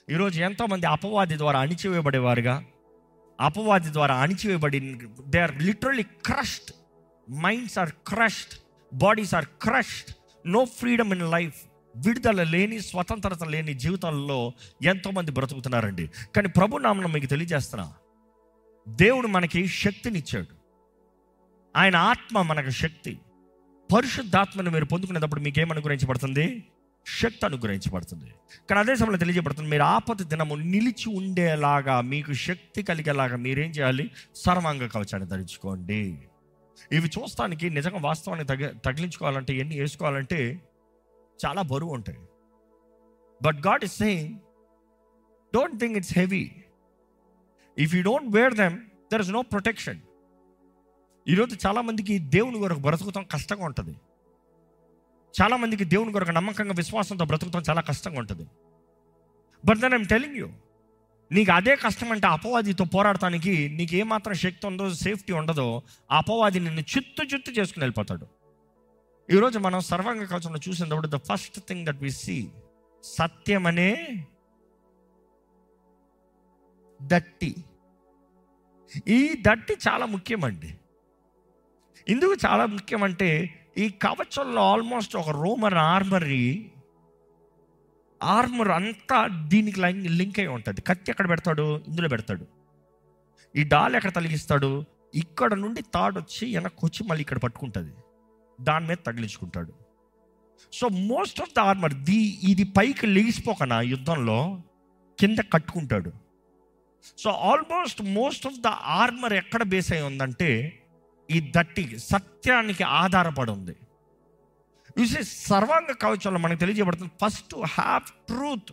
ఈరోజు ఎంతోమంది అపవాది ద్వారా అణిచివేయబడేవారుగా అపవాది ద్వారా అణిచివేయబడి they are literally crushed minds are crushed bodies are crushed no freedom in life విడుదల లేని స్వతంత్రత లేని జీవితాల్లో ఎంతోమంది బ్రతుకుతున్నారండి కానీ ప్రభు నామను మీకు తెలియజేస్తున్నా దేవుడు మనకి శక్తినిచ్చాడు ఆయన ఆత్మ మనకు శక్తి పరిశుద్ధాత్మను మీరు పొందుకునేటప్పుడు మీకు ఏం అనుగ్రహించబడుతుంది శక్తి అనుగ్రహించబడుతుంది కానీ అదే సమయంలో తెలియజేయబడుతుంది మీరు ఆపద దినము నిలిచి ఉండేలాగా మీకు శక్తి కలిగేలాగా మీరేం చేయాలి సర్వాంగ కవచాన్ని ధరించుకోండి ఇవి చూస్తానికి నిజంగా వాస్తవాన్ని తగ తగిలించుకోవాలంటే ఎన్ని వేసుకోవాలంటే చాలా బరువు ఉంటాయి but God is saying don't think it's heavy if you don't wear them there is no protection ఈరోజు చాలామందికి దేవుని కొరకు బ్రతుకుతాం కష్టంగా ఉంటుంది చాలామందికి దేవుని కొరకు నమ్మకంగా విశ్వాసంతో బ్రతుకుతాం చాలా కష్టంగా ఉంటుంది but then I'm telling you నీకు అదే కష్టం అంటే అపవాదితో పోరాడటానికి నీకు ఏమాత్రం శక్తి ఉందో సేఫ్టీ ఉండదో ఆ అపవాది నిన్ను చిత్తు చిత్తు చేసుకుని వెళ్ళిపోతాడు ఈరోజు మనం సర్వాంగ కవచంలో చూసినప్పుడు the first thing that we see సత్యం అనే దట్టి ఈ దట్టి చాలా ముఖ్యమండి ఎందుకు చాలా ముఖ్యమంటే ఈ కవచంలో ఆల్మోస్ట్ ఒక రోమర్ ఆర్మరీ ఆర్మర్ అంతా దీనికి లైన్ లింక్ అయి ఉంటుంది కత్తి ఎక్కడ పెడతాడు ఇందులో పెడతాడు ఈ డాల్ ఎక్కడ తలిగిస్తాడు ఇక్కడ నుండి తాడు వచ్చి వెనక్కి వచ్చి మళ్ళీ ఇక్కడ పట్టుకుంటుంది దాని మీద తగిలించుకుంటాడు so most of the armour the ఇది పైకి లెగిసిపోకనా యుద్ధంలో కింద కట్టుకుంటాడు so almost most of the armour ఎక్కడ బేస్ అయి ఉందంటే ఈ దట్టి సత్యానికి ఆధారపడి ఉంది చూసి సర్వాంగ కవచంలో మనకు తెలియజేయబడుతుంది first have truth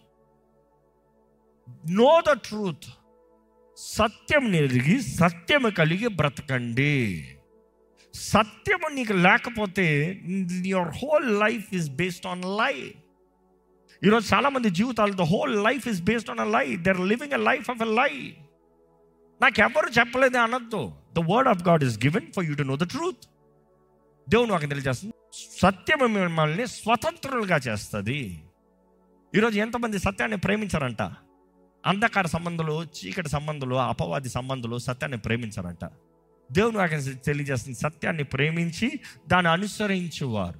know the truth సత్యం ఎరిగి సత్యము కలిగి బ్రతకండి సత్యము నీకు లేకపోతే your whole life is based on lie ఈరోజు చాలా మంది జీవితాలు the whole life is based on a lie they're living a life of a lie నాకు ఎవరు చెప్పలేదు అనొద్దు the word of God is given for you to know the truth దేవుని వాకి తెలియజేస్తుంది సత్యము మిమ్మల్ని స్వతంత్రులుగా చేస్తుంది ఈరోజు ఎంతమంది సత్యాన్ని ప్రేమించారంట అంధకార సంబంధాలు చీకటి సంబంధాలు అపవాది సంబంధాలు సత్యాన్ని ప్రేమించారంట దేవుని వాకి తెలియజేస్తుంది సత్యాన్ని ప్రేమించి దాన్ని అనుసరించువారు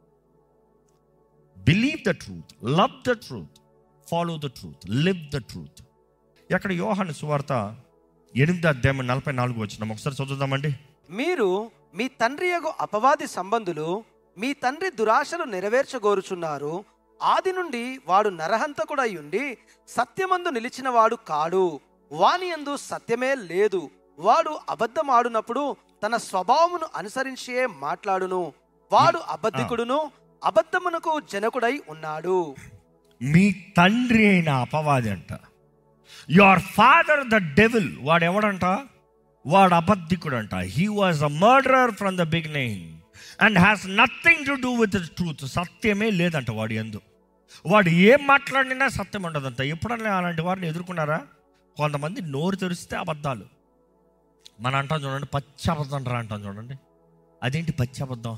believe the truth love the truth follow the truth live the truth ఎక్కడ యోహాను సువార్త ఎనిమిది అధ్యాయం నలభై నాలుగు వచ్చినాం ఒకసారి చదువుదామండి మీరు మీ తండ్రి యగు అపవాది సంబంధులు మీ తండ్రి దురాశలు నెరవేర్చగోరుచున్నారు ఆది నుండి వాడు నరహంతకుడై ఉండి సత్యమందు నిలిచిన వాడు కాడు వాని యందు సత్యమే లేదు వాడు అబద్ధమాడునప్పుడు తన స్వభావమును అనుసరించే మాట్లాడును వాడు అబద్ధికుడును అబద్ధమునకు జనకుడై ఉన్నాడు మీ తండ్రి అయిన అపవాది అంట యువర్ ఫాదర్ ద డెవిల్ వాడు ఎవడంట వాడు అబద్ధికుడు అంట he was a murderer from the beginning and has nothing to do with truth సత్యమే లేదంట వాడు ఎందు వాడు ఏం మాట్లాడినా సత్యం ఉండదంట ఎప్పుడన్నా అలాంటి వారిని ఎదుర్కొన్నారా కొంతమంది నోరు తెరిస్తే అబద్ధాలు మన అంటాం చూడండి పచ్చి అబద్ధం రా అంటాం చూడండి అదేంటి పచ్చి అబద్ధం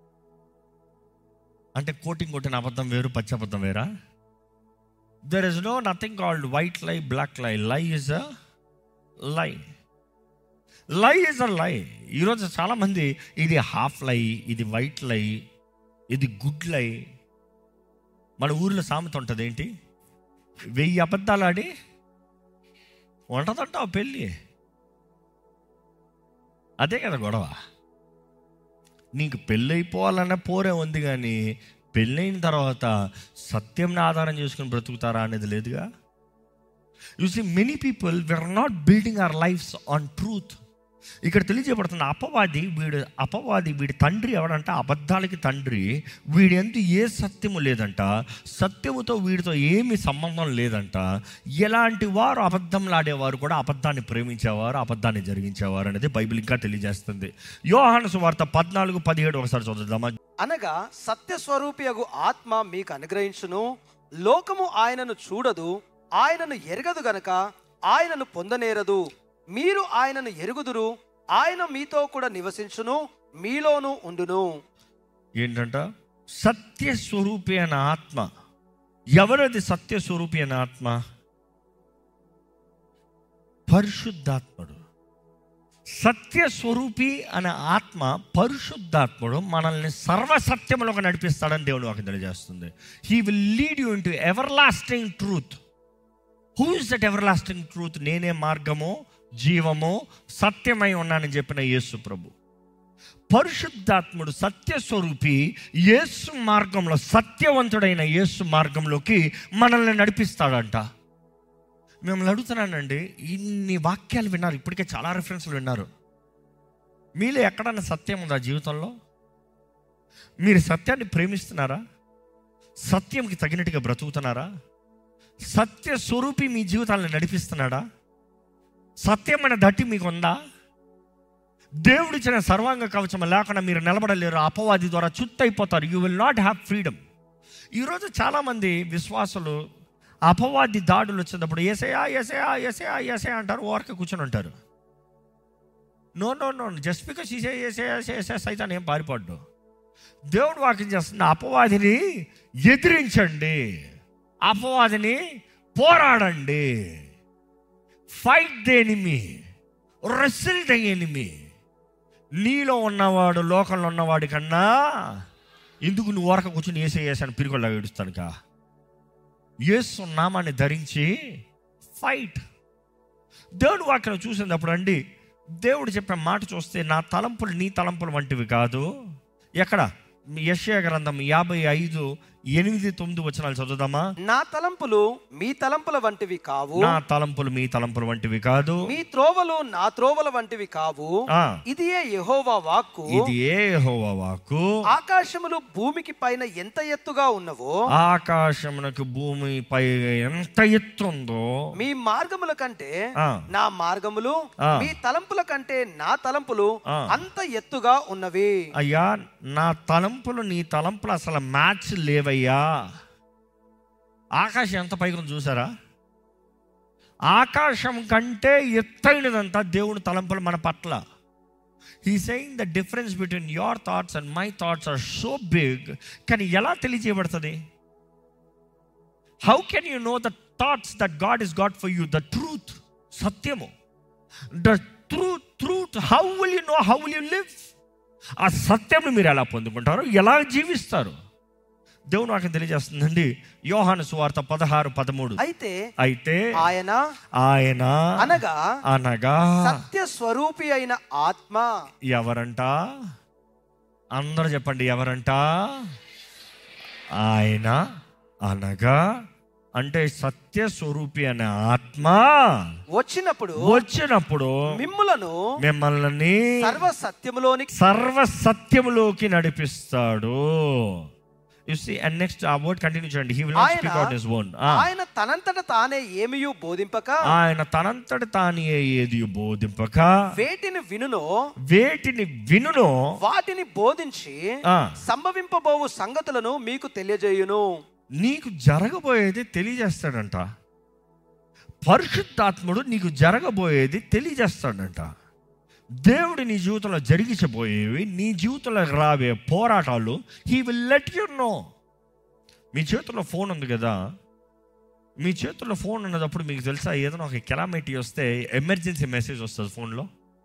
అంటే కోటింగ్ కొట్టిన అబద్ధం వేరు పచ్చి అబద్ధం వేరా there is no nothing called white lie black lie lie is a లై లై ఇస్ అ లై ఈరోజు చాలామంది ఇది హాఫ్ లై ఇది వైట్ లై ఇది గుడ్ లై మన ఊర్లో సామెత ఉంటుంది ఏంటి వెయ్యి అబద్ధాలు ఆడి ఉంటుందంట ఆ పెళ్ళి అదే కదా గొడవ నీకు పెళ్ళైపోవాలన్న పోరే ఉంది కానీ పెళ్ళైన తర్వాత సత్యంని ఆధారం చేసుకుని బ్రతుకుతారా అనేది లేదుగా you see many people we're not building our lifes on truth ఇక్కడ తెలియజేయబడుతున్న అపవాది వీడు అపవాది వీడి తండ్రి ఎవడంట అబద్ధాలకి తండ్రి వీడి ఎందు ఏ సత్యము లేదంట సత్యముతో వీడితో ఏమి సంబంధం లేదంట ఎలాంటి వారు అబద్ధంలాడేవారు కూడా అబద్ధాన్ని ప్రేమించేవారు అబద్ధాన్ని జరిగించేవారు అనేది బైబిల్ ఇంకా తెలియజేస్తుంది యోహాను సువార్త పద్నాలుగు పదిహేడు ఒకసారి చదువుదామా అనగా సత్యస్వరూపియగు ఆత్మ మీకు అనుగ్రహించును లోకము ఆయనను చూడదు ఆయనను ఎరగదు గనక ఆయనను పొందనేరదు మీరు ఆయనను ఎరుగుదురు ఆయన మీతో కూడా నివసించును మీలోను ఉండును ఏంటంట సత్య స్వరూపి అయిన ఆత్మ ఎవరది సత్య స్వరూపి అయిన ఆత్మ పరిశుద్ధాత్ముడు సత్య స్వరూపి అనే ఆత్మ పరిశుద్ధాత్ముడు మనల్ని సర్వసత్యములకు నడిపిస్తాడని దేవుడు వాకి తెలియజేస్తుంది he will lead you in to everlasting truth who is that everlasting truth నేనే మార్గము జీవము సత్యమై ఉన్నానని చెప్పిన యేసు ప్రభు పరిశుద్ధాత్ముడు సత్య స్వరూపి యేసు మార్గంలో సత్యవంతుడైన యేసు మార్గంలోకి మనల్ని నడిపిస్తాడంట మిమ్మల్ని అడుగుతున్నానండి ఇన్ని వాక్యాలు విన్నారు ఇప్పటికే చాలా రిఫరెన్స్లు విన్నారు మీలో ఎక్కడన్నా సత్యం ఉందా జీవితంలో మీరు సత్యాన్ని ప్రేమిస్తున్నారా సత్యంకి తగినట్టుగా బ్రతుకుతున్నారా సత్య స్వరూపి మీ జీవితాలను నడిపిస్తున్నాడా సత్యమైన దట్టి మీకు ఉందా దేవుడిచ్చిన సర్వాంగ కవచం లేకుండా మీరు నిలబడలేరు అపవాది ద్వారా చుట్టైపోతారు you will not have freedom ఈరోజు చాలామంది విశ్వాసులు అపవాది దాడులు వచ్చినప్పుడు ఏసయా ఏసయా ఏసయా ఏసయా అంటారు ఓరక కూర్చొని ఉంటారు no no no just because ఈసే ఏసే ఏసే ఏసే సైతాన్ ఏం పారిపోడ్డు దేవుడు వాక్యం చేస్తున్న అపవాదిని ఎదిరించండి అపవాదిని పోరాడండి fight the enemy wrestle the enemy నీలో ఉన్నవాడు లోకంలో ఉన్నవాడి కన్నా ఎందుకు నువ్వు వరకు కూర్చొని ఏసే వేసాను పిరికొల్లా ఏడుస్తానుక యేసు నామాన్ని ధరించి ఫైట్ దేవుడు వాక్యం చూసినప్పుడు అండి దేవుడు చెప్పిన మాట చూస్తే నా తలంపులు నీ తలంపులు వంటివి కాదు ఎక్కడ యశ్యా గ్రంథం యాభై ఐదు ఎనిమిది తొమ్మిది వచనాలు చదువుదామా నా తలంపులు మీ తలంపుల వంటివి కావు నా తలంపులు మీ తలంపులు వంటివి కాదు మీ త్రోవలు నా త్రోవల వంటివి కావు ఆ, ఇది ఏ యెహోవా వాక్కు ఇది ఏ యెహోవా వాక్కు ఆకాశములు భూమికి పైన ఎంత ఎత్తుగా ఉన్నవో ఆకాశమునకు భూమిపై ఎంత ఎత్తుందో మీ మార్గముల కంటే ఆ. నా మార్గములు ఆ. మీ తలంపుల కంటే నా తలంపులు ఆ. అంత ఎత్తుగా ఉన్నవి అయ్యా నా తలంపులు నీ తలంపులు అసలు మ్యాచ్ లేవయ్యా ఆకాశం ఎంత పైకి ఉంది చూసారా ఆకాశం కంటే ఎత్తైనదంతా దేవుని తలంపులు మన పట్ల he saying the difference between your thoughts and my thoughts are so big కానీ ఎలా తెలియజేయబడుతుంది how can you know the thoughts that God is God for you the truth సత్యము the truth truth how will you know how will you live ఆ సత్యంను మీరు ఎలా పొందుకుంటారు ఎలా జీవిస్తారు దేవుడు నాకు తెలియజేస్తుందండి యోహాను సువార్త పదహారు పదమూడు అయితే అయితే ఆయన ఆయన అనగా అనగా సత్య స్వరూపి అయిన ఆత్మ ఎవరంట అందరూ చెప్పండి ఎవరంట ఆయన అనగా అంటే సత్య స్వరూపి అనే ఆత్మ వచ్చినప్పుడు వచ్చినప్పుడు మిమ్ములను మిమ్మల్ని సర్వ సత్యములోని సర్వ సత్యములోకి నడిపిస్తాడు you see and next a word continue చేయండి హీ విల్ నాట్ ఆయన- స్పీక్ అవుట్ హిస్ ఓన్ ఆయన తనంతట తానే ఏమియు బోధింపక ఆయన తనంతటి తాని ఏది బోధింపక వేటిని వినునో వేటిని వినునో వాటిని బోధించి ఆ, సంభవింపబోవు సంగతులను మీకు తెలియజేయును నీకు జరగబోయేది తెలియజేస్తాడంట పరిశుద్ధాత్ముడు నీకు జరగబోయేది తెలియజేస్తాడంట దేవుడు నీ జీవితంలో జరిగించబోయేవి నీ జీవితంలో రావే పోరాటాలు he will let you know మీ చేతుల్లో ఫోన్ ఉంది కదా మీ చేతుల్లో ఫోన్ ఉన్నప్పుడు మీకు తెలుసా ఏదైనా ఒక కెలామిటీ వస్తే ఎమర్జెన్సీ మెసేజ్ వస్తుంది ఫోన్లో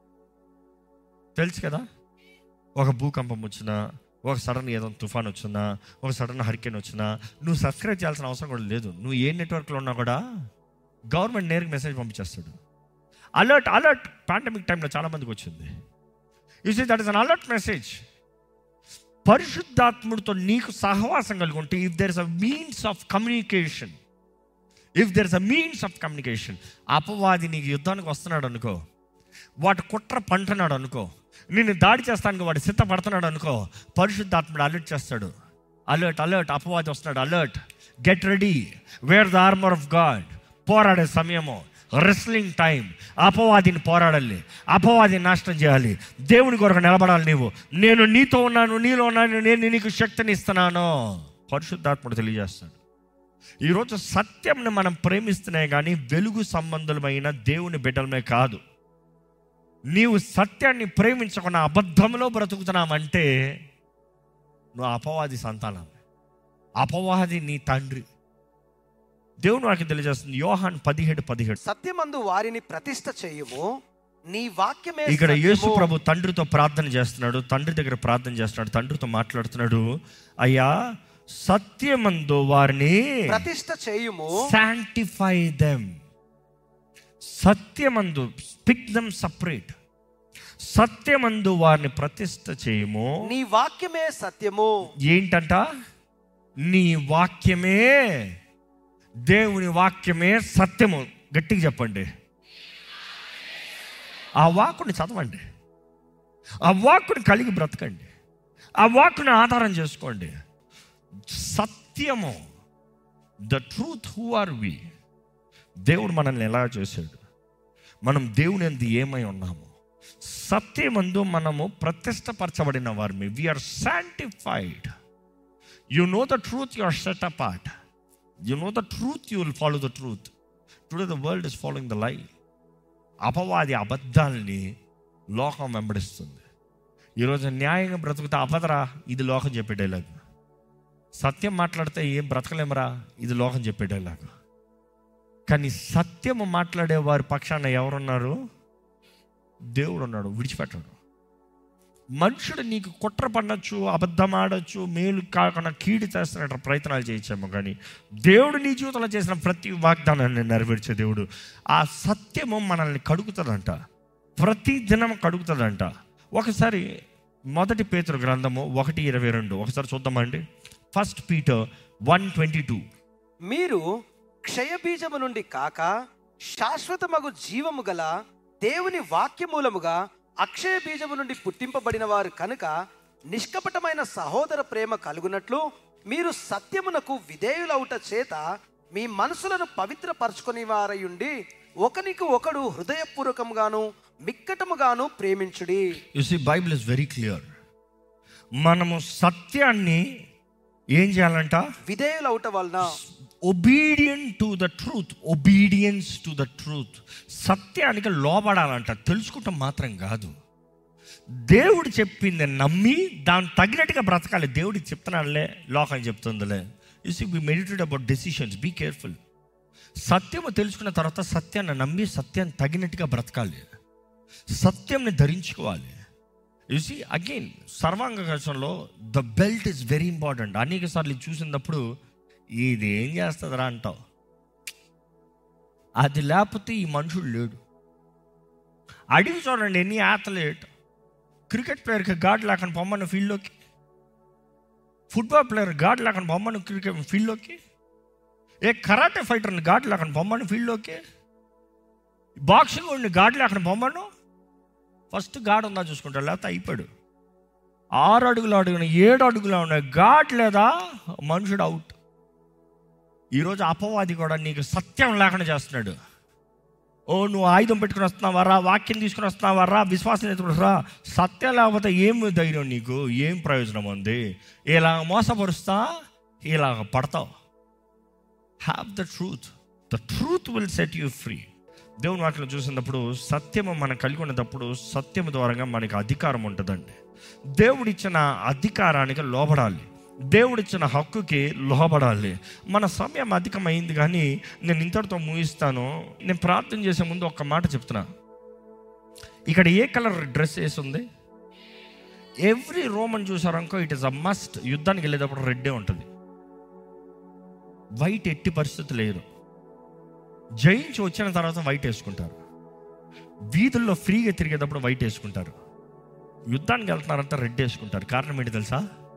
తెలుసు కదా ఒక భూకంపం వచ్చినా ఒక సడన్ ఏదో తుఫాన్ వచ్చినా ఒక సడన్ హరికేన్ వచ్చినా నువ్వు సబ్స్క్రైబ్ చేయాల్సిన అవసరం కూడా లేదు నువ్వు ఏ నెట్వర్క్లో ఉన్నా కూడా గవర్నమెంట్ నేరుగా మెసేజ్ పంపించేస్తాడు అలర్ట్ అలర్ట్ పాండమిక్ టైంలో చాలామందికి వచ్చింది you see that is an alert message పరిశుద్ధాత్ముడితో నీకు సహవాసం కలిగి ఉంటే if there is a means of communication if there is a means of communication అపవాది నీకు యుద్ధానికి వస్తున్నాడు అనుకో వాటి కుట్ర పంటున్నాడు అనుకో నిన్ను దాడి చేస్తానికి వాడు సిద్ధపడుతున్నాడు అనుకో పరిశుద్ధాత్ముడు అలర్ట్ చేస్తాడు అలర్ట్ అలర్ట్ అపవాది వస్తున్నాడు alert get ready wear the armour of God పోరాడే సమయము రెస్లింగ్ టైం అపవాదిని పోరాడాలి అపవాదిని నాశనం చేయాలి దేవుని కొరకు నిలబడాలి నీవు నేను నీతో ఉన్నాను నీలో ఉన్నాను నేను నీకు శక్తిని ఇస్తున్నాను పరిశుద్ధాత్ముడు తెలియజేస్తాడు ఈరోజు సత్యంని మనం ప్రేమిస్తున్నాయి కానీ వెలుగు సంబంధులమైన దేవుని బిడ్డలమే కాదు నీవు సత్యాన్ని ప్రేమించకుండా అబద్ధంలో బ్రతుకుతున్నామంటే నువ్వు అపవాది సంతానం అపవాది నీ తండ్రి దేవుని వాక్యం తెలియజేస్తుంది యోహాన్ పదిహేడు పదిహేడు సత్యమందు వారిని ప్రతిష్ట చేయుము నీ వాక్యమే ఇక్కడ సత్యము. యేసు ప్రభు తండ్రితో ప్రార్థన చేస్తున్నాడు తండ్రి దగ్గర ప్రార్థన చేస్తున్నాడు తండ్రితో మాట్లాడుతున్నాడు అయ్యా సత్యమందు వారిని ప్రతిష్ట చేయుము శాంటిఫై దెమ్ సత్యమందు పిక్ దెమ్ సపరేట్ సత్యమందు వారిని ప్రతిష్ట చేయము నీ వాక్యమే సత్యము ఏంటంట నీ వాక్యమే దేవుని వాక్యమే సత్యము గట్టిగా చెప్పండి ఆ వాక్కుని చదవండి ఆ వాక్కుని కలిగి బ్రతకండి ఆ వాక్కుని ఆధారం చేసుకోండి సత్యము the truth who are we దేవుడు మనల్ని ఎలా చేశాడు మనం దేవుని ఎందు ఏమై ఉన్నాము సత్యమందు మనము ప్రతిష్టపరచబడిన వారిని we're sanctified you know the truth you are set apart you know the truth you will follow the truth today the world is following the life అపవాది అబద్ధాలని లోకం వెంబడిస్తుంది ఈరోజు న్యాయంగా బ్రతుకుతా అబదరా ఇది లోకం చెప్పే డైలాగ్ సత్యం మాట్లాడితే ఏం బ్రతకలేమరా ఇది లోకం చెప్పే డైలాగ్ కానీ సత్యము మాట్లాడే వారి పక్షాన ఎవరున్నారు దేవుడు ఉన్నాడు విడిచిపెట్టాడు మనుషుడు నీకు కుట్ర పడచ్చు అబద్ధం ఆడచ్చు మేలు కాకుండా కీడు చేస్తున్న ప్రయత్నాలు చేయొచ్చేమో కానీ దేవుడు నీ జీవితంలో చేసిన ప్రతి వాగ్దానాన్ని నెరవేర్చే దేవుడు ఆ సత్యము మనల్ని కడుగుతుందంట ప్రతి దినం కడుగుతుందంట ఒకసారి మొదటి పేతురు గ్రంథము ఒకటి ఇరవై రెండు ఒకసారి చూద్దామండి first Peter one twenty two మీరు క్షయబీజము నుండి కాక శాశ్వతమగు జీవము గల దేవుని వాక్యమూలముగా అక్షయ బీజము నుండి పుట్టింపబడిన వారు కనుక నిష్కపటమైన సహోదర ప్రేమ కలుగునట్లు మీరు సత్యమునకు విధేయులవుట చేత మీ మనసులను పవిత్రపరచుకొని వారయుండి ఒకనికి ఒకడు హృదయపూర్వకముగాను మిక్కటముగాను ప్రేమించుడి you see Bible is very clear మనము సత్యాన్ని ఏం చేయాలంట విధేయులవుట వలన obedient to the truth obedience to the truth సత్యానికి లోబడాలంట తెలుసుకుంటాం మాత్రం కాదు దేవుడు చెప్పింది నమ్మి దాన్ని తగినట్టుగా బ్రతకాలి దేవుడికి చెప్తున్నాడులే లోకం చెప్తుందిలే you see be meditate about decisions be careful సత్యము తెలుసుకున్న తర్వాత సత్యాన్ని నమ్మి సత్యాన్ని తగినట్టుగా బ్రతకాలి సత్యంని ధరించుకోవాలి యూసి అగైన్ సర్వాంగ కవచంలో the belt is very important అనేక సార్లు ఇది చూసినప్పుడు ఇది ఏం చేస్తుందిరా అంటావు అది లేకపోతే ఈ మనుషుడు లేడు అడిగి చూడండి ఎన్ని అథ్లెట్ క్రికెట్ ప్లేయర్కి గాడ్ లేకుండా పొమ్మను ఫీల్డ్లోకి ఫుట్బాల్ ప్లేయర్ గాడ్ లేకుండా పొమ్మను క్రికెట్ ఫీల్డ్లోకి ఏ కరాటే ఫైటర్ని గాడ్ లేకుండా పొమ్మను ఫీల్డ్లోకి బాక్సింగ్ ఉండి గాడ్ లేకుండా పొమ్మను ఫస్ట్ గాడ్ ఉందా చూసుకుంటాడు లేకపోతే అయిపోయాడు ఆరు అడుగులు అడుగున ఏడు అడుగులు ఉన్నాయి గాడ్ లేదా మనుషుడు అవుట్ ఈరోజు అపవాది కూడా నీకు సత్యం లేకుండా చేస్తున్నాడు ఓ నువ్వు ఆయుధం పెట్టుకుని వస్తున్నావారా వాక్యం తీసుకుని వస్తున్నావారా విశ్వాసం ఎత్తుకుంటురా సత్యం లేకపోతే ఏం ధైర్యం నీకు ఏం ప్రయోజనం ఉంది ఇలా మోసపరుస్తా ఇలాగ పడతావు have the truth the truth will set you free దేవుని వాటిలో చూసినప్పుడు సత్యము మనం కలిగి ఉన్నప్పుడు సత్యము ద్వారా మనకి అధికారం ఉంటుందండి దేవుడిచ్చిన అధికారానికి లోబడాలి దేవుడిచ్చిన హక్కుకి లోబడాలి మన సమయం అధికమైంది కానీ నేను ఇంతటితో ముగిస్తాను నేను ప్రార్థన చేసే ముందు ఒక్క మాట చెప్తున్నా ఇక్కడ ఏ కలర్ డ్రెస్ వేసి ఉంది ఎవ్రీ రోమన్ చూసారనుకో ఇట్ ఇస్ అ మస్ట్ యుద్ధానికి వెళ్ళేటప్పుడు రెడ్డే ఉంటుంది వైట్ ఎట్టి పరిస్థితి లేదు జయించి వచ్చిన తర్వాత వైట్ వేసుకుంటారు వీధుల్లో ఫ్రీగా తిరిగేటప్పుడు వైట్ వేసుకుంటారు యుద్ధానికి వెళ్తున్నారంటే రెడ్ వేసుకుంటారు కారణం ఏంటి తెలుసా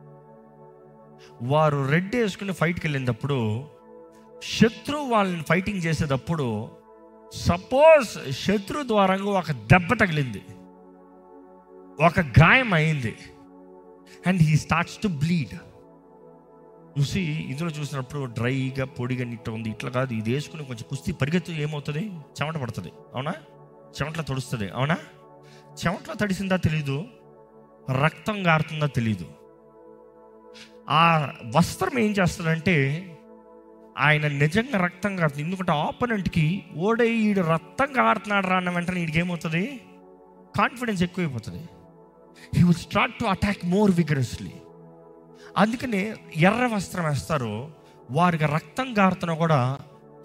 వారు రెడ్ వేసుకుని ఫైట్కి వెళ్ళినప్పుడు శత్రువు వాళ్ళని ఫైటింగ్ చేసేటప్పుడు సపోజ్ శత్రు ద్వారంగా ఒక దెబ్బ తగిలింది ఒక గాయం అయింది and he starts to bleed చూసి ఇందులో చూసినప్పుడు డ్రైగా పొడిగా నిట్ట ఉంది ఇట్లా కాదు ఇది వేసుకుని కొంచెం కుస్తీ పరిగెత్తు ఏమవుతుంది చెమట పడుతుంది అవునా చెమటలో తడుస్తుంది అవునా చెమటలో తడిసిందా తెలీదు రక్తం గారుతుందా తెలీదు ఆ వస్త్రం ఏం చేస్తుందంటే ఆయన నిజంగా రక్తం కారుతుంది ఎందుకంటే ఆపోనెంట్కి ఓడే ఈడు రక్తం కారుతున్నాడు రా అన్న వెంటనే వీడికి ఏమవుతుంది కాన్ఫిడెన్స్ ఎక్కువైపోతుంది he will start to attack more vigorously అందుకనే ఎర్ర వస్త్రం వేస్తారు వారికి రక్తం గారుతున్నా కూడా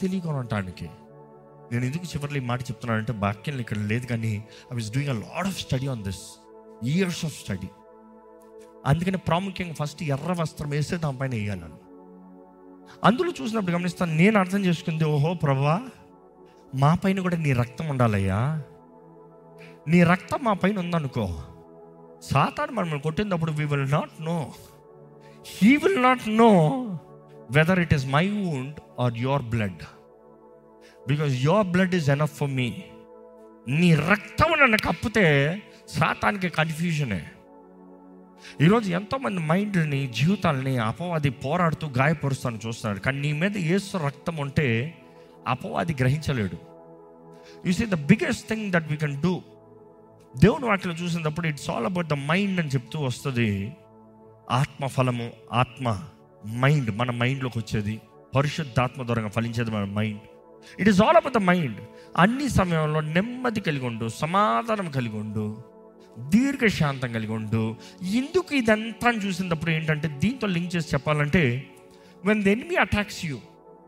తెలియకుండా ఉండటానికి నేను ఎందుకు చివరిలో ఈ మాట చెప్తున్నానంటే వాక్యం ఇక్కడ లేదు కానీ I was doing a lot of study on this years of study అందుకని ప్రాముఖ్యంగా ఫస్ట్ ఎర్ర వస్త్రం వేస్తే దానిపైన వేయాలి నన్ను అందులో చూసినప్పుడు గమనిస్తాను నేను అర్థం చేసుకుంది ఓహో ప్రభా మా పైన కూడా నీ రక్తం ఉండాలయ్యా నీ రక్తం మా పైన ఉందనుకో సాతాను మనం కొట్టినప్పుడు we will not know he will not know whether it is my wound or your blood because your blood is enough for me నీ రక్తం నన్ను కప్పితే సాతానికి కన్ఫ్యూజనే ఈరోజు ఎంతోమంది మైండ్ని జీవితాలని అపవాది పోరాడుతూ గాయపరుస్తాను చూస్తున్నాడు కానీ నీ మీద ఏసు రక్తం ఉంటే అపవాది గ్రహించలేడు you see the biggest thing that we can do దేవుని వాటిలో చూసినప్పుడు it's all about the mind అని చెప్తూ వస్తుంది ఆత్మ ఫలము ఆత్మ మైండ్ మన మైండ్లోకి వచ్చేది పరిశుద్ధాత్మ ద్వారా ఫలించేది మన mind it is all about the mind అన్ని సమయంలో నెమ్మది కలిగి ఉండు సమాధానం కలిగి ఉండు దీర్ఘశాంతం కలిగి ఉండు ఎందుకు ఇదంతా అని చూసినప్పుడు ఏంటంటే దీంతో లింక్ చేసి చెప్పాలంటే when the enemy attacks you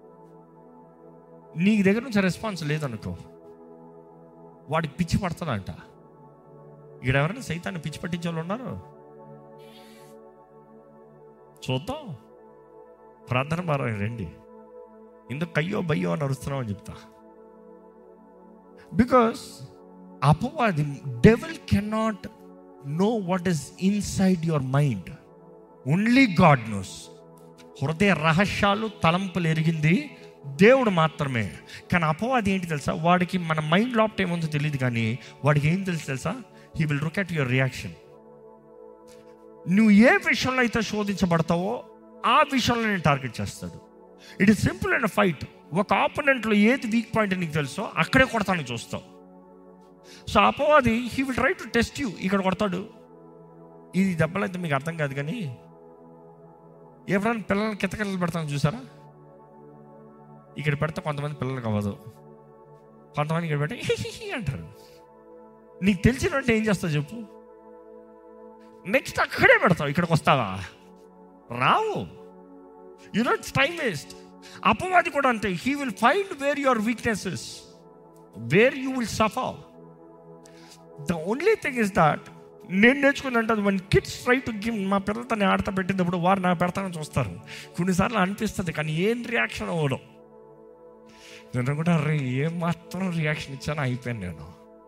నీ దగ్గర నుంచి రెస్పాన్స్ లేదనుకో వాడికి పిచ్చి పడుతుందంట ఇక్కడ ఎవరైనా సైతాన్ని పిచ్చి పట్టించే వాళ్ళు ఉన్నారు చూద్దాం ప్రార్థన భారం రండి ఇందుకు కయ్యో బయ్యో అని అరుస్తున్నాం అని చెప్తా బికాస్ అపవాది devil cannot know what is inside your mind only God knows హృదయ రహస్యాలు తలంపులు ఎరిగింది దేవుడు మాత్రమే కానీ అపవాది ఏంటి తెలుసా వాడికి మన మైండ్ లోపట ఏముందో తెలియదు కానీ వాడికి ఏం తెలుసు తెలుసా he will look at your reaction నువ్వు ఏ విషయంలో అయితే శోధించబడతావో ఆ విషయంలో నేను టార్గెట్ చేస్తాడు it is simple and fight ఒక ఆపోనెంట్లో ఏది వీక్ పాయింట్ నీకు తెలుసో అక్కడే కొడతానికి చూస్తావు సో అపవాది he will try to test you ఇక్కడ కొడతాడు ఇది దెబ్బలైతే మీకు అర్థం కాదు కానీ ఎప్పుడైనా పిల్లల్ని కితకలు పెడతాను చూసారా ఇక్కడ పెడితే కొంతమంది పిల్లలకు అవ్వదు కొంతమంది ఇక్కడ పెడితే "హి, హి, హి" అంటారు నీకు తెలిసినట్టు ఏం చేస్తావు చెప్పు నెక్స్ట్ అక్కడే పెడతావు ఇక్కడికి వస్తావా రావు యు నో టైం వేస్ట్ అపవాది కూడా అంతే he will find where your weaknesses where you will suffer the only thing is that నేను నేర్చుకుందంటే one kids try to give మా పిల్లలతో నేను ఆడతా పెట్టినప్పుడు వారు నా పెడతానని చూస్తారు కొన్నిసార్లు అనిపిస్తుంది కానీ ఏం రియాక్షన్ అవ్వడం నేను అనుకుంటా రే ఏం మాత్రం రియాక్షన్ ఇచ్చానో అయిపోయాను నేను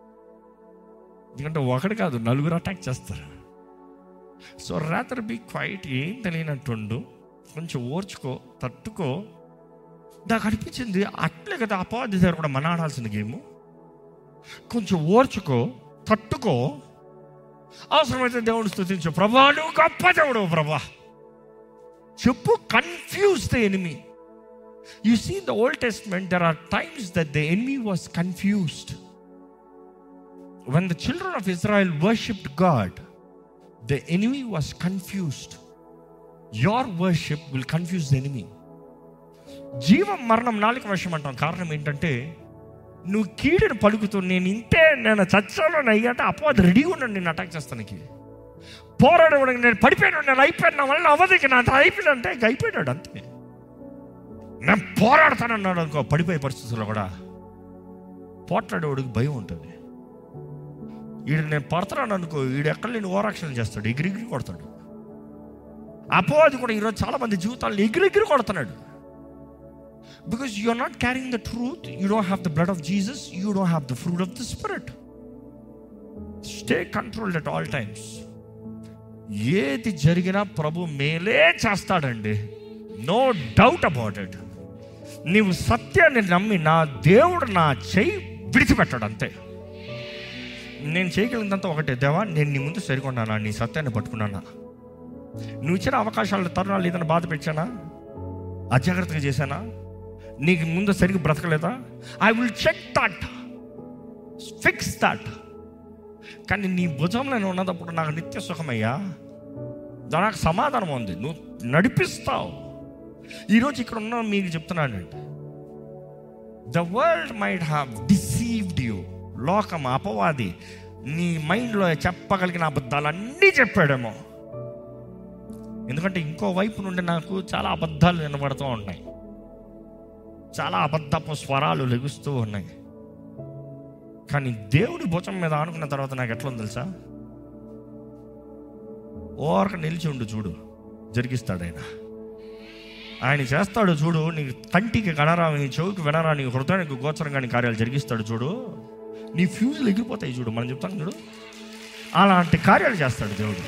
ఎందుకంటే ఒకటి కాదు నలుగురు అటాక్ చేస్తారు సో రాత్రి బీ క్వైట్ ఏం తెలియనట్టుండు కొంచెం ఓర్చుకో తట్టుకో నాకు అనిపించింది అట్లే కదా అపవాది దగ్గర కూడా మన ఆడాల్సిన గేమ్ కొంచెం ఓర్చుకో తట్టుకో అవసరమైతే దేవుడు స్థుతించు ప్రభా నువ్వు గొప్ప దేవుడు ప్రభా చెప్పు confuse the enemy you see the Old Testament there are times that the enemy was confused when the children of Israel worshipped God the enemy was confused your worship will confuse the enemy జీవం మరణం నాలుగు వర్షం అంటాం కారణం ఏంటంటే నువ్వు కీడును పలుకుతూ నేను ఇంతే నేను చచ్చాను అయ్యంటే అపవాది రెడీగా ఉన్నాడు నేను అటాక్ చేస్తానికి పోరాడడానికి నేను పడిపోయాను నేను అయిపోయాను నా వల్ల అవ్వదు ఇక నా అయిపోయాడు అంటే ఇక అయిపోయాడు అంతే నేను పోరాడతానన్నాడు అనుకో పడిపోయే పరిస్థితుల్లో కూడా పోట్లాడేవాడికి భయం ఉంటుంది ఈడు నేను పడతాను అనుకో ఈడు ఎక్కడ నేను ఓరాక్షణ చేస్తాడు ఎగిరి ఎగిరి కొడతాడు అపవాది కూడా ఈరోజు చాలా మంది జీవితాలను ఎగిరి ఎగిరి కొడుతున్నాడు because you are not carrying the truth you don't have the blood of Jesus you don't have the fruit of the spirit stay controlled at all times ఏది జరిగినా ప్రభు మేలే చేస్తాడండి నో డౌట్ అబౌట్ ఇట్ నీవు సత్యాన్ని నమ్మి నా దేవుడు నా చెయ్యి విడిచిపెట్టాడు అంతే నేను చేయగలిగినంత ఒకటే దేవా నేను నీ ముందు సరికొన్నానా నీ సత్యాన్ని పట్టుకున్నానా నువ్వు ఇచ్చిన అవకాశాలు తరుణాలు ఏదైనా బాధ పెట్టానా అజాగ్రత్తగా చేశానా నీకు ముందు సరిగ్గా బ్రతకలేదా I will check that fix that కానీ నీ భుజంలో నేను ఉన్నదప్పుడు నాకు నిత్య సుఖమయ్యా దా- నాకు సమాధానం ఉంది నువ్వు నడిపిస్తావు ఈరోజు ఇక్కడ ఉన్న మీకు చెప్తున్నానండి the world might have deceived you లోకం అపవాది నీ మైండ్లో చెప్పగలిగిన అబద్ధాలు అన్నీ చెప్పాడేమో ఎందుకంటే ఇంకో వైపు నుండి నాకు చాలా అబద్ధాలు వినబడుతూ ఉన్నాయి చాలా అబద్ధపు స్వరాలు లెగుస్తూ ఉన్నాయి కానీ దేవుడి భుజం మీద ఆనుకున్న తర్వాత నాకు ఎట్లా ఉంది తెలుసా ఓరక నిలిచి ఉండు చూడు జరిగిస్తాడు ఆయన ఆయన చేస్తాడు చూడు నీ కంటికి కనరా నీ చెవికి వినరా నీ హృదయానికి గోచరం కాని కార్యాలు జరిగిస్తాడు చూడు నీ ఫ్యూజులు ఎగిరిపోతాయి చూడు మనం చెప్తాం చూడు అలాంటి కార్యాలు చేస్తాడు దేవుడు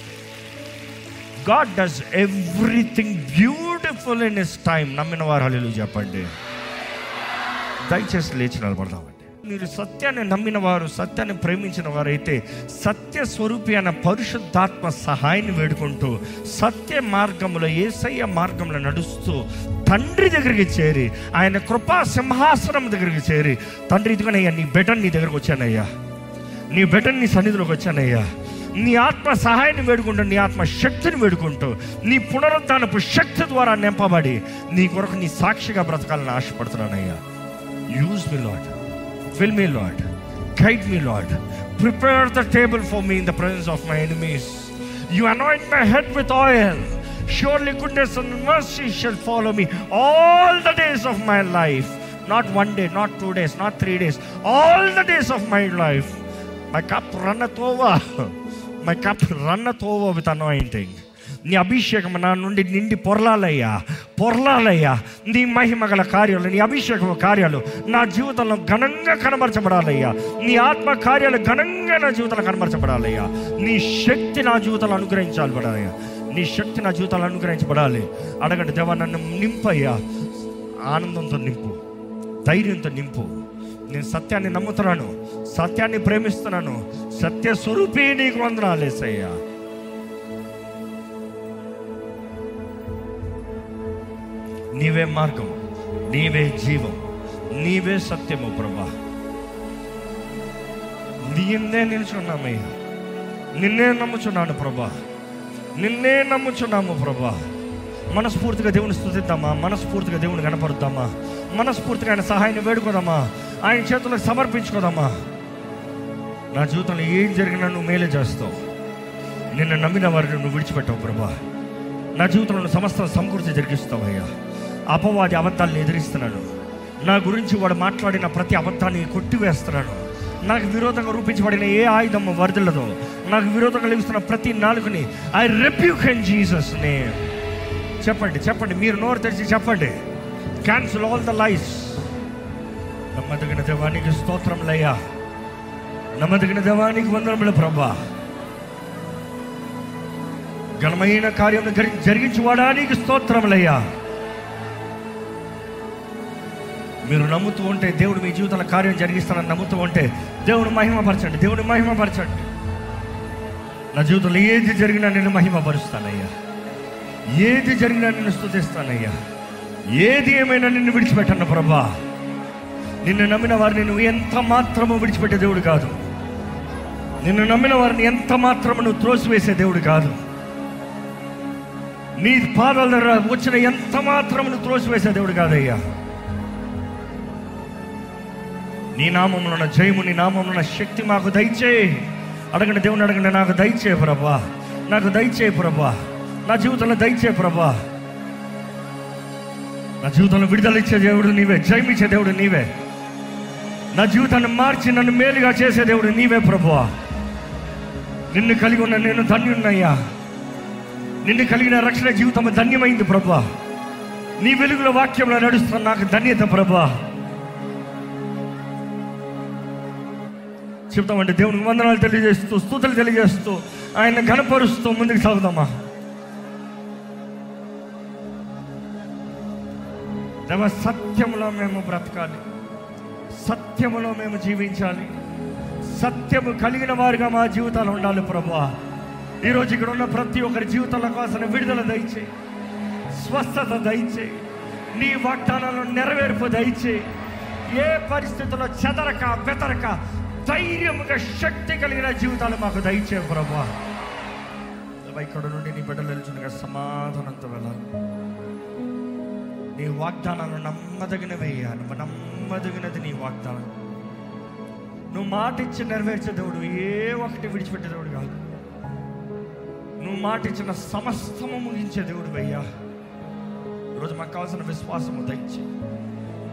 God does everything beautiful in is time నమ్మిన వారు హల్లేలూయా చెప్పండి దయచేసి లేచి నిలబడదామండి మీరు సత్యాన్ని నమ్మిన వారు సత్యాన్ని ప్రేమించిన వారైతే సత్య స్వరూపి అన్న పరిశుద్ధాత్మ సహాయాన్ని వేడుకుంటూ సత్య మార్గంలో ఏసయ్య మార్గంలో నడుస్తూ తండ్రి దగ్గరికి చేరి ఆయన కృపా సింహాసనం దగ్గరికి చేరి తండ్రి ఇదిగోనయ్యా నీ బెటర్ నీ దగ్గరకు వచ్చానయ్యా నీ బెటర్ నీ సన్నిధిలోకి వచ్చానయ్యా నీ ఆత్మ సహాయాన్ని వేడుకుంటూ నీ ఆత్మ శక్తిని వేడుకుంటూ నీ పునరుద్ధానపు శక్తి ద్వారా నింపబడి నీ కొరకు నీ సాక్షిగా బ్రతకాలని ఆశపడుతున్నానయ్యా use me Lord fill me Lord guide me Lord prepare the table for me in the presence of my enemies you anoint my head with oil Surely goodness and mercy shall follow me all the days of my life. Not one day, not two days, not three days, all the days of my life. My cup runneth over. My cup runneth over with anointing. నీ అభిషేకం నా నుండి నిండి పొరలాలయ్యా పొరలాలయ్యా నీ మహిమ గల కార్యాలు నీ అభిషేకం కార్యాలు నా జీవితంలో ఘనంగా కనబరచబడాలయ్యా నీ ఆత్మ కార్యాలు ఘనంగా నా జీవితంలో కనబరచబడాలయ్యా నీ శక్తి నా జీవితంలో అనుగ్రహించాలి పడాలయ్యా నీ శక్తి నా జీవితాలు అనుగ్రహించబడాలి అడగండి దేవా నన్ను నింపయ్యా ఆనందంతో నింపు ధైర్యంతో నింపు నేను సత్యాన్ని నమ్ముతున్నాను సత్యాన్ని ప్రేమిస్తున్నాను సత్య స్వరూపి నీకు వందనాలేసయ్యా నీవే మార్గం నీవే జీవం నీవే సత్యము ప్రభా నిన్నే నిల్చున్నామయ్యా నిన్నే నమ్ముచున్నాను ప్రభా నిన్నే నమ్ముచున్నాము ప్రభా మనస్ఫూర్తిగా దేవుని స్థుతిద్దామా మనస్ఫూర్తిగా దేవుని కనపరుద్దామా మనస్ఫూర్తిగా ఆయన సహాయాన్ని వేడుకోదామా ఆయన చేతులకు సమర్పించుకోదామా నా జీవితంలో ఏం జరిగినా నువ్వు మేలే చేస్తావు నిన్ను నమ్మిన వారిని నువ్వు విడిచిపెట్టావు ప్రభా నా జీవితంలో సమస్త సమకూర్చి జరిగిస్తావయ్యా అపవాది అబద్ధాలను ఎదిరిస్తున్నాను నా గురించి వాడు మాట్లాడిన ప్రతి అబద్ధాన్ని కొట్టివేస్తున్నాను నాకు విరోధంగా రూపించబడిన ఏ ఆయుధం వరదలదో నాకు విరోధంగా లభిస్తున్న ప్రతి నాలుగుని ఐ రెప్యూక్ అండ్ జీసస్ నే చెప్పండి చెప్పండి మీరు నోరు తెరిచి చెప్పండి క్యాన్సిల్ ఆల్ ద లైఫ్ నమ్మదగిన దేవానికి స్తోత్రంలయ్యా నమ్మదగిన దేవానికి వందనముల ప్రభా ఘనమైన కార్యం జరిగించువాడానికి స్తోత్రములయ్యా మీరు నమ్ముతూ ఉంటే దేవుడు మీ జీవితంలో కార్యం జరిగిస్తానని నమ్ముతూ ఉంటే దేవుడు మహిమపరచండి దేవుడు మహిమపరచండి నా జీవితంలో ఏది జరిగినా నేను మహిమపరుస్తానయ్యా ఏది జరిగినా నిన్ను స్తుతిస్తానయ్యా ఏది ఏమైనా నిన్ను విడిచిపెట్టను ప్రభా నిన్ను నమ్మిన వారిని నువ్వు ఎంత మాత్రము విడిచిపెట్టే దేవుడు కాదు నిన్ను నమ్మిన వారిని ఎంత మాత్రము నువ్వు త్రోసివేసే దేవుడు కాదు నీ పాదాల దగ్గర వచ్చిన ఎంత మాత్రం నువ్వు త్రోసివేసే దేవుడు కాదయ్యా నీ నామంలో ఉన్న జయము నీ నామంలో ఉన్న శక్తి మాకు దయచేయి అడగండి దేవుని అడగండి నాకు దయచే ప్రభా నాకు దయచే ప్రభా నా జీవితంలో దయచే ప్రభా నా జీవితంలో విడుదల ఇచ్చే దేవుడు నీవే జయమిచ్చే దేవుడు నీవే నా జీవితాన్ని మార్చి నన్ను మేలుగా చేసే దేవుడు నీవే ప్రభువా నిన్ను కలిగి ఉన్న నేను ధన్యున్నయ్యా నిన్ను కలిగిన రక్షణ జీవితం ధన్యమైంది ప్రభా నీ వెలుగుల వాక్యంలో నడుస్తున్న నాకు ధన్యత ప్రభా చెప్తామంటే దేవునికి వందనాలు తెలియజేస్తూ స్థుతులు తెలియజేస్తూ ఆయన ఘనపరుస్తూ ముందుకు సాగుదామా దేవ సత్యములో మేము బ్రతకాలి సత్యములో మేము జీవించాలి సత్యము కలిగిన వారిగా మా జీవితాలు ఉండాలి ప్రభా ఈరోజు ఇక్కడ ఉన్న ప్రతి ఒక్కరి జీవితంలో కోసం విడుదల దయచేయి స్వస్థత దయచేయి నీ వాగ్దానాలను నెరవేర్పు దయచేయి ఏ పరిస్థితుల్లో చెదరక బెదరక ధైర్యముగా శక్తి కలిగిన జీవితాలు మాకు దయచే ప్రభా ఇక్కడ నుండి నీ బిడ్డలు వెళ్తుండగా సమాధానంతో వెళ్ళాలి నీ వాగ్దానాలు నమ్మదగినవయ్యా నువ్వు నమ్మదగినది నీ వాగ్దానం నువ్వు మాట ఇచ్చి నెరవేర్చే దేవుడు ఏ ఒక్కటి విడిచిపెట్టే దేవుడు కాదు నువ్వు మాట ఇచ్చిన సమస్తము ముగించే దేవుడు అయ్యా ఈరోజు మాకు కావాల్సిన విశ్వాసము దయచి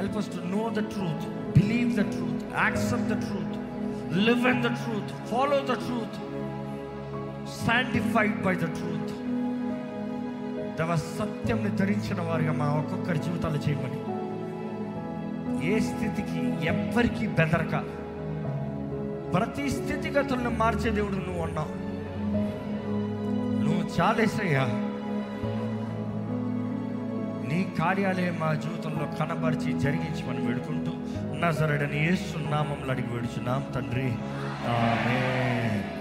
Help us to know the truth, believe the truth, accept the truth, live in the truth, follow the truth, sanctified by the truth. దేవ సత్యంని ధరించిన వారిగా మా ఒక్కొక్కరి జీవితాలు చేయమని ఏ స్థితికి ఎవ్వరికి బెదరక ప్రతి స్థితిగతులను మార్చే దేవుడు నువ్వు ఉన్నావు నువ్వు చాలేసయ్యా నీ కార్యాలే మా జీవితంలో కనబరిచి జరిగించమని వేడుకుంటూ నజరడని ఏ సున్నామంలో అడిగి వేడుచున్నాం తండ్రి ఆమేన్